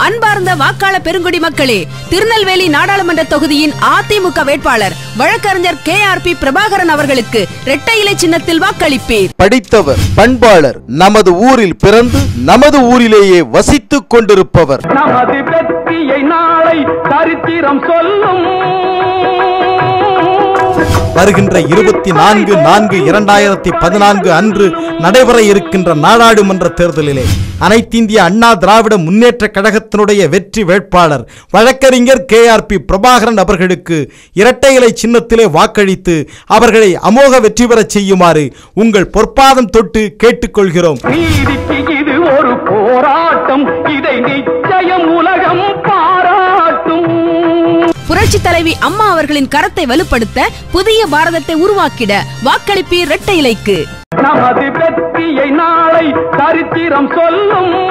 அன்பார்ந்த வாக்காள பெருங்குடி மக்களே திருநெல்வேலி நாடாளுமன்ற தொகுதியின் அதிமுக வேட்பாளர் வழக்கறிஞர் கே ஆர் பி பிரபாகரன் அவர்களுக்கு இரட்டை இலை சின்னத்தில் வாக்களிப்பீர் படித்தவர் பண்பாளர் நமது ஊரில் பிறந்து நமது ஊரிலேயே வசித்துக் கொண்டிருப்பவர் நமது வெற்றியை நாளை சரித்திரம் சொல்லும் வருகின்ற இருபத்தி நான்கு நான்கு இரண்டாயிரத்தி பதினான்கு அன்று நடைபெற இருக்கின்ற நாடாளுமன்ற தேர்தலிலே அனைத்திந்திய அண்ணா திராவிட முன்னேற்ற கழகத்தினுடைய வெற்றி வேட்பாளர் வழக்கறிஞர் கே ஆர் பி பிரபாகரன் அவர்களுக்கு இரட்டை இலை சின்னத்திலே வாக்களித்து அவர்களை அமோக வெற்றி பெறச் செய்யுமாறு உங்கள் பொற்பாதம் தொட்டு கேட்டுக்கொள்கிறோம் நீதிக்கு இது ஒரு போராட்டம் இதை நிச்சயம் உலகம் பாராட்டும் புரட்சி தலைவி அம்மா அவர்களின் கரத்தை வலுப்படுத்த புதிய பாரதத்தை உருவாக்கிட வாக்களிப்பீர் இரட்டை இலைக்கு நமது வெற்றியை நாளை சரித்திரம் சொல்லும்